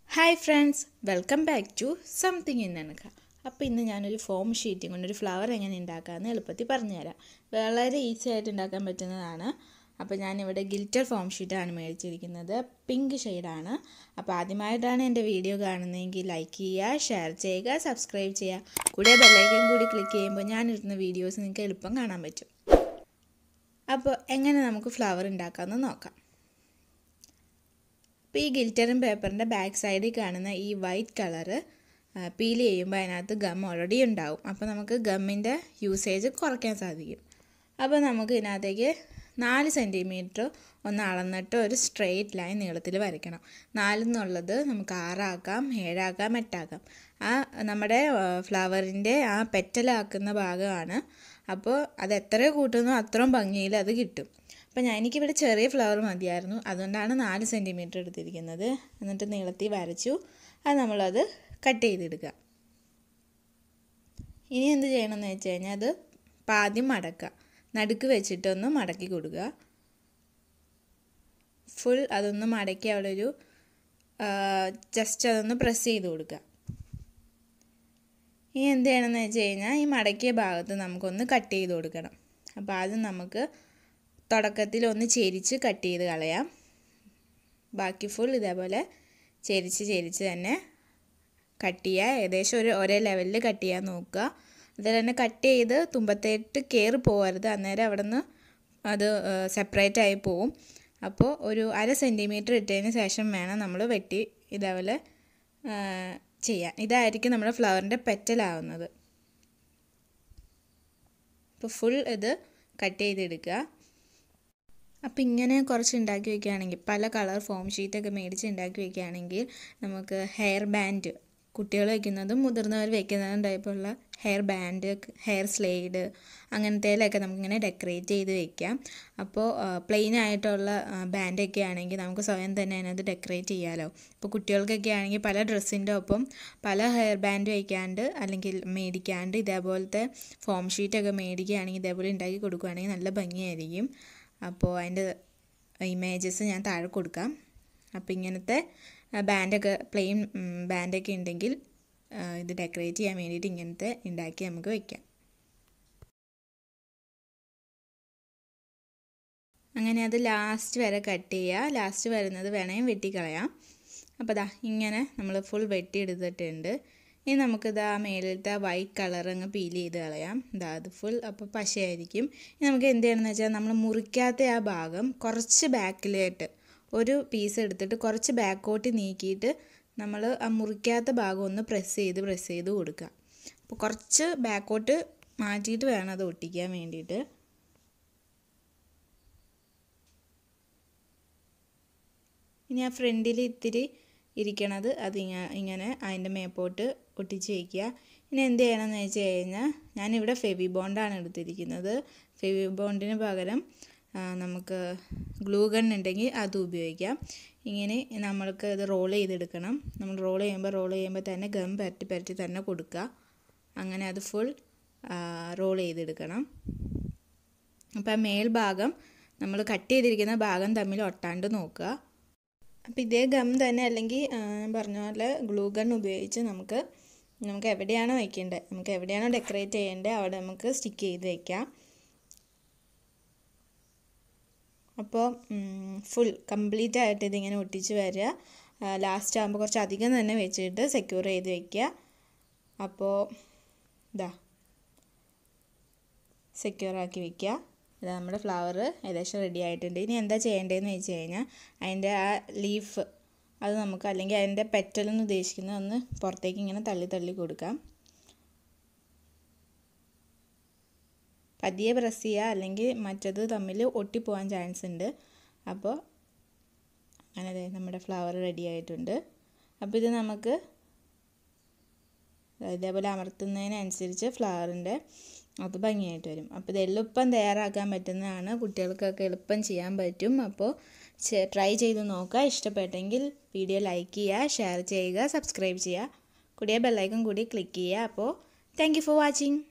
hi friends welcome back to something in എനക്ക അപ്പോൾ ഇന്ന് ഞാനൊരു ഫോം ഷീറ്റും കൊണ്ട് ഒരു ഫ്ലവർ എങ്ങനെ ഉണ്ടാക്കാമെന്ന് എളുപ്പത്തിൽ പറഞ്ഞുതരാം വളരെ ഈസി ആയിട്ട് ഉണ്ടാക്കാൻ പറ്റുന്നതാണ് അപ്പോൾ ഞാനിവിടെ ഗിൽറ്റർ ഫോം ഷീറ്റാണ് മേടിച്ചിരിക്കുന്നത് പിങ്ക് ഷെയ്ഡാണ് അപ്പോൾ ആദ്യമായിട്ടാണ് എൻ്റെ വീഡിയോ കാണുന്നതെങ്കിൽ ലൈക്ക് ചെയ്യുക ഷെയർ ചെയ്യുക സബ്സ്ക്രൈബ് ചെയ്യുക കൂടെ ബെല്ലൈക്കൻ കൂടി ക്ലിക്ക് ചെയ്യുമ്പോൾ ഞാനിരുന്ന വീഡിയോസ് നിങ്ങൾക്ക് എളുപ്പം കാണാൻ പറ്റും അപ്പോൾ എങ്ങനെ നമുക്ക് ഫ്ലവർ ഉണ്ടാക്കാമെന്ന് നോക്കാം അപ്പോൾ ഈ ഗിൽറ്ററും പേപ്പറിൻ്റെ ബാക്ക് സൈഡിൽ കാണുന്ന ഈ വൈറ്റ് കളറ് പീൽ ചെയ്യുമ്പോൾ അതിനകത്ത് ഗം ഓൾറെഡി ഉണ്ടാവും അപ്പോൾ നമുക്ക് ഗമ്മിൻ്റെ യൂസേജ് കുറയ്ക്കാൻ സാധിക്കും അപ്പോൾ നമുക്ക് ഇതിനകത്തേക്ക് നാല് സെൻറ്റിമീറ്റർ ഒന്ന് അളന്നിട്ട് ഒരു സ്ട്രെയിറ്റ് ലൈൻ നീളത്തിൽ വരയ്ക്കണം നാലെന്നുള്ളത് നമുക്ക് ആറാക്കാം ഏഴാക്കാം എട്ടാക്കാം ആ നമ്മുടെ ഫ്ലവറിൻ്റെ ആ പെറ്റലാക്കുന്ന ഭാഗമാണ് അപ്പോൾ അത് എത്ര കൂട്ടുന്നോ അത്രയും ഭംഗിയിൽ അത് കിട്ടും അപ്പോൾ ഞാൻ എനിക്കിവിടെ ചെറിയ ഫ്ലവർ മതിയായിരുന്നു അതുകൊണ്ടാണ് നാല് സെൻറ്റിമീറ്റർ എടുത്തിരിക്കുന്നത് എന്നിട്ട് നീളത്തിൽ വരച്ചു അത് നമ്മളത് കട്ട് ചെയ്തെടുക്കുക ഇനി എന്ത് ചെയ്യണമെന്ന് വെച്ച് കഴിഞ്ഞാൽ അത് പാദ്യം മടക്കുക നടുക്ക് വെച്ചിട്ടൊന്ന് മടക്കി കൊടുക്കുക ഫുൾ അതൊന്ന് മടക്കി അവിടെ ഒരു ജസ്റ്റ് അതൊന്ന് പ്രസ് ചെയ്ത് കൊടുക്കുക ഇനി എന്ത് ചെയ്യണമെന്ന് വെച്ച് കഴിഞ്ഞാൽ ഈ മടക്കിയ ഭാഗത്ത് നമുക്കൊന്ന് കട്ട് ചെയ്ത് കൊടുക്കണം അപ്പോൾ ആദ്യം നമുക്ക് തുടക്കത്തിൽ ഒന്ന് ചെരിച്ച് കട്ട് ചെയ്ത് കളയാം ബാക്കി ഫുൾ ഇതേപോലെ ചെരിച്ച് ചെരിച്ച് തന്നെ കട്ട് ചെയ്യുക ഏകദേശം ഒരു ഒരേ ലെവലിൽ കട്ട് ചെയ്യാൻ നോക്കുക അതിൽ തന്നെ കട്ട് ചെയ്ത് തുമ്പത്തേട്ട് കയറി പോകരുത് അന്നേരം അവിടെ നിന്ന് അത് സെപ്പറേറ്റ് ആയി പോവും അപ്പോൾ ഒരു അര സെൻറ്റിമീറ്റർ ഇട്ടതിന് ശേഷം വേണം നമ്മൾ വെട്ടി ഇതേപോലെ ചെയ്യാൻ ഇതായിരിക്കും നമ്മുടെ ഫ്ലവറിൻ്റെ പെറ്റലാവുന്നത് അപ്പോൾ ഫുൾ ഇത് കട്ട് ചെയ്തെടുക്കുക അപ്പോൾ ഇങ്ങനെ കുറച്ച് ഉണ്ടാക്കി വയ്ക്കുകയാണെങ്കിൽ പല കളർ ഫോം ഷീറ്റൊക്കെ മേടിച്ച് ഉണ്ടാക്കി വയ്ക്കുകയാണെങ്കിൽ നമുക്ക് ഹെയർ ബാൻഡ് കുട്ടികൾ വയ്ക്കുന്നതും മുതിർന്നവർ വയ്ക്കുന്നതും ടൈപ്പുള്ള ഹെയർ ബാൻഡ് ഹെയർ സ്ലെയ്ഡ് അങ്ങനത്തേലൊക്കെ നമുക്കിങ്ങനെ ഡെക്കറേറ്റ് ചെയ്ത് വെക്കാം അപ്പോൾ പ്ലെയിൻ ആയിട്ടുള്ള ബാൻഡൊക്കെ ആണെങ്കിൽ നമുക്ക് സ്വയം തന്നെ അതിനകത്ത് ഡെക്കറേറ്റ് ചെയ്യാമല്ലോ ഇപ്പോൾ കുട്ടികൾക്കൊക്കെ ആണെങ്കിൽ പല ഡ്രസ്സിൻ്റെ ഒപ്പം പല ഹെയർ ബാൻഡ് വയ്ക്കാണ്ട് അല്ലെങ്കിൽ മേടിക്കാണ്ട് ഇതേപോലത്തെ ഫോം ഷീറ്റൊക്കെ മേടിക്കുകയാണെങ്കിൽ ഇതേപോലെ ഉണ്ടാക്കി കൊടുക്കുകയാണെങ്കിൽ നല്ല ഭംഗിയായിരിക്കും അപ്പോൾ അതിൻ്റെ ഇമേജസ് ഞാൻ താഴെ കൊടുക്കാം അപ്പോൾ ഇങ്ങനത്തെ ബാൻഡൊക്കെ പ്ലെയിൻ ബാൻഡൊക്കെ ഉണ്ടെങ്കിൽ ഇത് ഡെക്കറേറ്റ് ചെയ്യാൻ വേണ്ടിയിട്ട് ഇങ്ങനത്തെ ഉണ്ടാക്കി നമുക്ക് വയ്ക്കാം അങ്ങനെ അത് ലാസ്റ്റ് വരെ കട്ട് ചെയ്യുക ലാസ്റ്റ് വരുന്നത് വേണമെങ്കിൽ വെട്ടിക്കളയാം അപ്പോൾ ദാ ഇങ്ങനെ നമ്മൾ ഫുൾ വെട്ടിയെടുത്തിട്ടുണ്ട് ഇനി നമുക്കിത് ആ മേളിലത്തെ വൈറ്റ് കളർ അങ്ങ് പീൽ ചെയ്ത് കളയാം ഇതാ അത് ഫുൾ അപ്പോൾ പശയായിരിക്കും ഇനി നമുക്ക് എന്ത് ചെയ്യണമെന്ന് വെച്ചാൽ നമ്മൾ മുറിക്കാത്ത ആ ഭാഗം കുറച്ച് ബാക്കിലായിട്ട് ഒരു പീസ് എടുത്തിട്ട് കുറച്ച് ബാക്കോട്ട് നീക്കിയിട്ട് നമ്മൾ ആ മുറിക്കാത്ത ഭാഗം ഒന്ന് പ്രസ് ചെയ്ത് പ്രസ് ചെയ്ത് കൊടുക്കുക അപ്പോൾ കുറച്ച് ബാക്കോട്ട് മാറ്റിയിട്ട് വേണം അത് ഒട്ടിക്കാൻ വേണ്ടിയിട്ട് ഇനി ആ ഫ്രണ്ടിൽ ഇത്തിരി ഇരിക്കണത് അത് ഇങ്ങനെ അതിൻ്റെ മേപ്പോട്ട് ഒട്ടിച്ച് വയ്ക്കുക ഇനി എന്ത് ചെയ്യണമെന്ന് വെച്ച് കഴിഞ്ഞാൽ ഞാനിവിടെ ഫെവി ബോണ്ടാണ് എടുത്തിരിക്കുന്നത് ഫെവി ബോണ്ടിന് പകരം നമുക്ക് ഗ്ലൂ ഗൺ ഉണ്ടെങ്കിൽ അത് ഉപയോഗിക്കാം ഇങ്ങനെ നമ്മൾക്ക് ഇത് റോൾ ചെയ്തെടുക്കണം നമ്മൾ റോൾ ചെയ്യുമ്പോൾ റോൾ ചെയ്യുമ്പോൾ തന്നെ ഗം പരട്ടി പരട്ടി തന്നെ കൊടുക്കുക അങ്ങനെ അത് ഫുൾ റോൾ ചെയ്തെടുക്കണം അപ്പോൾ ആ മേൽഭാഗം നമ്മൾ കട്ട് ചെയ്തിരിക്കുന്ന ഭാഗം തമ്മിൽ ഒട്ടാണ്ട് നോക്കുക അപ്പോൾ ഇതേ ഗം തന്നെ അല്ലെങ്കിൽ ഞാൻ പറഞ്ഞ പോലെ ഗ്ലൂ ഗൺ ഉപയോഗിച്ച് നമുക്ക് നമുക്ക് എവിടെയാണോ വയ്ക്കേണ്ടത് നമുക്ക് എവിടെയാണോ ഡെക്കറേറ്റ് ചെയ്യേണ്ടത് അവിടെ നമുക്ക് സ്റ്റിക്ക് ചെയ്ത് വയ്ക്കാം അപ്പോൾ ഫുൾ കംപ്ലീറ്റ് ആയിട്ട് ഇതിങ്ങനെ ഒട്ടിച്ച് വരിക ലാസ്റ്റ് ആകുമ്പോൾ കുറച്ച് അധികം തന്നെ വെച്ചിട്ട് സെക്യൂർ ചെയ്ത് വയ്ക്കുക അപ്പോൾ ഇതാ സെക്യൂർ ആക്കി വയ്ക്കുക ഇത് നമ്മുടെ ഫ്ലവർ ഏകദേശം റെഡി ആയിട്ടുണ്ട് ഇനി എന്താ ചെയ്യേണ്ടതെന്ന് വെച്ച് കഴിഞ്ഞാൽ അതിൻ്റെ ആ ലീഫ് അത് നമുക്ക് അല്ലെങ്കിൽ അതിൻ്റെ പെറ്റലെന്ന് ഉദ്ദേശിക്കുന്നത് ഒന്ന് പുറത്തേക്ക് ഇങ്ങനെ തള്ളി തള്ളി കൊടുക്കാം പതിയെ പ്രസ് ചെയ്യുക അല്ലെങ്കിൽ മറ്റത് തമ്മിൽ ഒട്ടിപ്പോകാൻ ചാൻസ് ഉണ്ട് അപ്പോൾ അങ്ങനെ നമ്മുടെ ഫ്ലവർ റെഡി ആയിട്ടുണ്ട് അപ്പോൾ ഇത് നമുക്ക് ഇതേപോലെ അമർത്തുന്നതിനനുസരിച്ച് ഫ്ലവറിൻ്റെ അത് ഭംഗിയായിട്ട് വരും അപ്പോൾ ഇത് എളുപ്പം തയ്യാറാക്കാൻ പറ്റുന്നതാണ് കുട്ടികൾക്കൊക്കെ എളുപ്പം ചെയ്യാൻ പറ്റും അപ്പോൾ ട്രൈ ചെയ്ത് നോക്കുക ഇഷ്ടപ്പെട്ടെങ്കിൽ വീഡിയോ ലൈക്ക് ചെയ്യുക ഷെയർ ചെയ്യുക സബ്സ്ക്രൈബ് ചെയ്യുക കൂടിയ ബെല്ലൈക്കൺ കൂടി ക്ലിക്ക് ചെയ്യുക അപ്പോൾ താങ്ക് ഫോർ വാച്ചിങ്